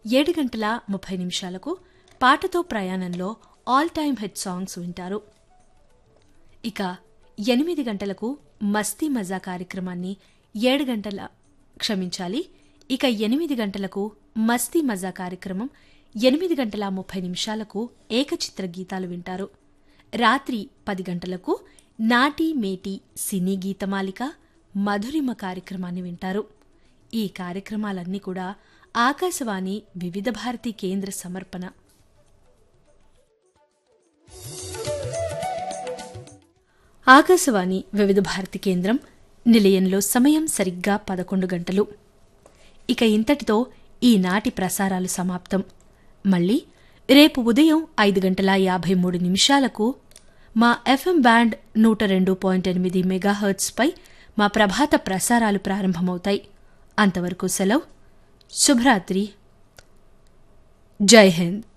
ఏడు గంటల ముప్పై నిమిషాలకు పాటతో ప్రయాణంలో ఆల్ టైమ్ హిట్ సాంగ్స్ వింటారు ఇక ఎనిమిది గంటలకు మస్తీ మజా కార్యక్రమాన్ని ఏడు గంటల క్షమించాలి ఇక ఎనిమిది గంటలకు మస్తీ మజా కార్యక్రమం ఎనిమిది గంటల ముప్పై నిమిషాలకు ఏకచిత్ర గీతాలు వింటారు రాత్రి పది గంటలకు నాటి మేటి సినీ గీతమాలిక మధురిమ కార్యక్రమాన్ని వింటారు ఈ కార్యక్రమాలన్నీ కూడా ఆకాశవాణి వివిధ భారతి కేంద్ర సమర్పణ ఆకాశవాణి వివిధ భారతి కేంద్రం నిలయంలో సమయం సరిగ్గా పదకొండు గంటలు ఇక ఇంతటితో ఈనాటి ప్రసారాలు సమాప్తం మళ్ళీ రేపు ఉదయం ఐదు గంటల యాభై మూడు నిమిషాలకు మా ఎఫ్ఎం బ్యాండ్ నూట రెండు పాయింట్ ఎనిమిది మెగాహర్ట్స్పై మా ప్రభాత ప్రసారాలు ప్రారంభమవుతాయి అంతవరకు సెలవు శుభరాత్రి జై హింద్